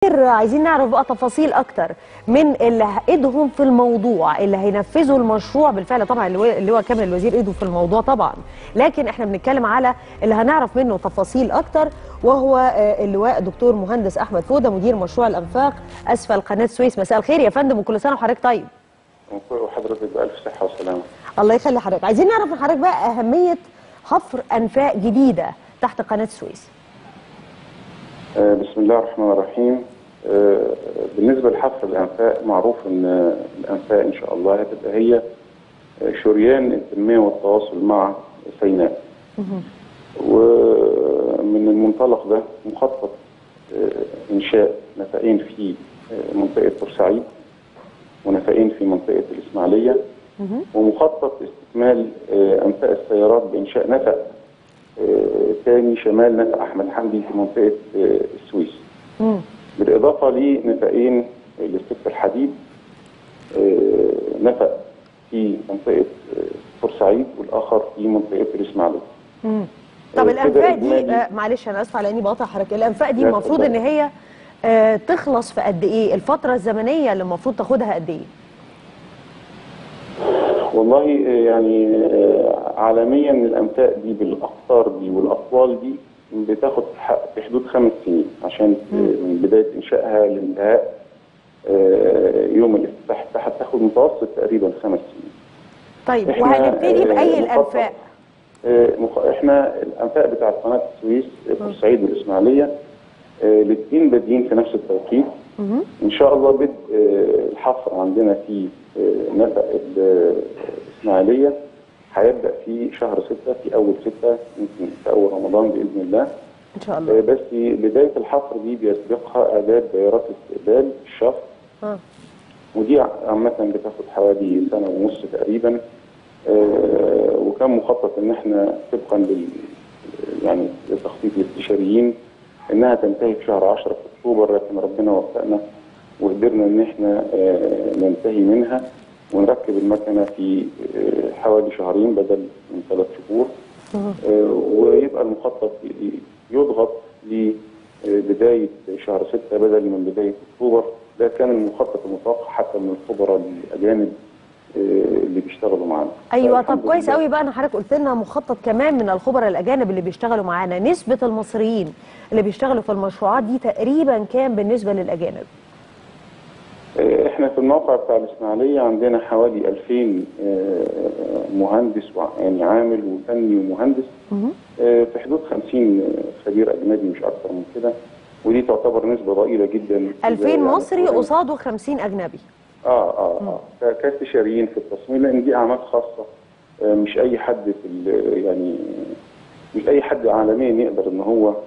عايزين نعرف بقى تفاصيل اكتر من اللي ايدهم في الموضوع اللي هينفذوا المشروع بالفعل طبعا اللي هو كامل الوزير ايده في الموضوع طبعا لكن احنا بنتكلم على اللي هنعرف منه تفاصيل اكتر وهو آه، اللواء دكتور مهندس احمد فوده مدير مشروع الانفاق اسفل قناه السويس مساء الخير يا فندم وكل سنه وحضرتك طيب وحضرتك بألف صحة وسلامة الله يخلي حضرتك عايزين نعرف من حضرتك بقى اهميه حفر انفاق جديده تحت قناه السويس آه، بسم الله الرحمن الرحيم آه، بالنسبة لحفر الأنفاق معروف أن الأنفاق إن شاء الله هتبقى هي آه، شريان التنمية والتواصل مع سيناء ومن المنطلق ده مخطط آه، إنشاء نفقين في آه، منطقة بورسعيد ونفقين في منطقة الإسماعيلية ومخطط استكمال آه، أنفاق السيارات بإنشاء نفق آه، ثاني شمال نفق أحمد حمدي في منطقة آه، السويس مم. بالإضافة لنفقين للسكة الحديد آه، نفق في منطقة آه، بورسعيد والآخر في منطقة الإسماعيلية مم. طب آه، الانفاق كده دي إجمالي- آه معلش انا اسفه على اني بقطع حضرتك الانفاق دي لا، المفروض ان اتفضل. هي آه تخلص في قد ايه الفتره الزمنيه اللي المفروض تاخدها قد ايه والله آه، يعني آه، عالميا الأنفاق دي بالأقطار دي والأطوال دي بتاخد ح- في حدود خمس سنين عشان آه، من بداية إنشائها لانتهاء آه، يوم الافتتاح بتاعها تاخد متوسط تقريبا خمس سنين طيب إحنا، وهنبتدي آه، باي مخطط- الانفاق آه، مخ- احنا الانفاق بتاعت قناه السويس آه، بورسعيد والاسماعيليه الاثنين بادئين في نفس التوقيت ان شاء الله بدء آه، الحفر عندنا في آه، نفق ال- الاسماعيليه هيبدا في شهر ستة في اول ستة يمكن في اول رمضان باذن الله ان شاء الله آه، بس بدايه الحفر دي بيسبقها اعداد دائرات استقبال الشفط اه ودي عامة بتاخد حوالي سنة ونص تقريبا آه، وكان مخطط ان احنا طبقا لل يعني لتخطيط الاستشاريين انها تنتهي في شهر 10 في اكتوبر لكن ربنا وفقنا وقدرنا ان احنا آه، ننتهي منها ونركب المكنه في آه، حوالي شهرين بدل من ثلاث شهور آه، ويبقى المخطط يضغط لبدايه شهر 6 بدل من بدايه اكتوبر ده كان المخطط المتوقع حتى من الخبراء الاجانب آه، اللي بيشتغلوا معانا ايوه طب فالحمد كويس لله. قوي بقى ان حضرتك قلت لنا مخطط كمان من الخبراء الاجانب اللي بيشتغلوا معانا نسبه المصريين اللي بيشتغلوا في المشروعات دي تقريبا كام بالنسبه للاجانب آه، احنا في الموقع بتاع الاسماعيليه عندنا حوالي 2000 آه، مهندس وع- يعني عامل وفني ومهندس آه، في حدود 50 خبير اجنبي مش اكثر من كده ودي تعتبر نسبه ضئيله جدا 2000 يعني مصري قريبة. قصاده 50 اجنبي اه اه اه ك- كاستشاريين في التصميم لان دي اعمال خاصه آه، مش اي حد في ال- يعني مش اي حد عالميا يقدر ان هو آه،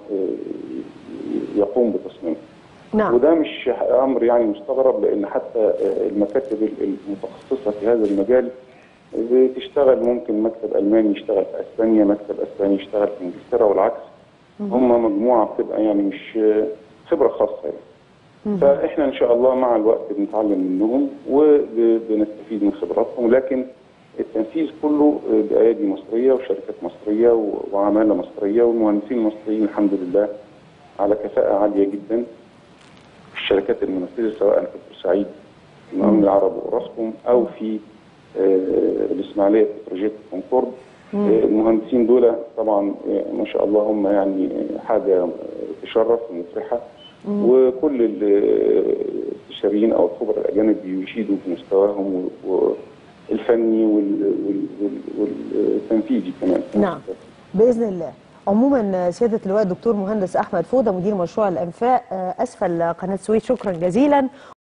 يقوم بتصميمها نعم وده مش امر يعني مستغرب لان حتى آه، المكاتب المتخصصه في هذا المجال بتشتغل ممكن مكتب الماني يشتغل في اسبانيا مكتب اسباني يشتغل في انجلترا والعكس هم مجموعه بتبقى يعني مش آه، خبره خاصه يعني فاحنا ان شاء الله مع الوقت بنتعلم منهم وبنستفيد من خبراتهم لكن التنفيذ كله آه، بايادي مصريه وشركات مصريه و- وعماله مصريه والمهندسين المصريين الحمد لله على كفاءه عاليه جدا في الشركات المنفذه سواء في بورسعيد المقاولين العرب وراسكوم او في آه، الاسماعيليه بتروجيت كونكورد آه، المهندسين دول طبعا آه، ما شاء الله هم يعني آه، حاجه آه، تشرف ومفرحه وكل ال- الاستشاريين او الخبراء الاجانب بيشيدوا بمستواهم و- والفني وال- وال- وال- والتنفيذي كمان نعم باذن الله عموما سياده اللواء الدكتور مهندس احمد فوده مدير مشروع الانفاق آه، اسفل قناه السويس شكرا جزيلا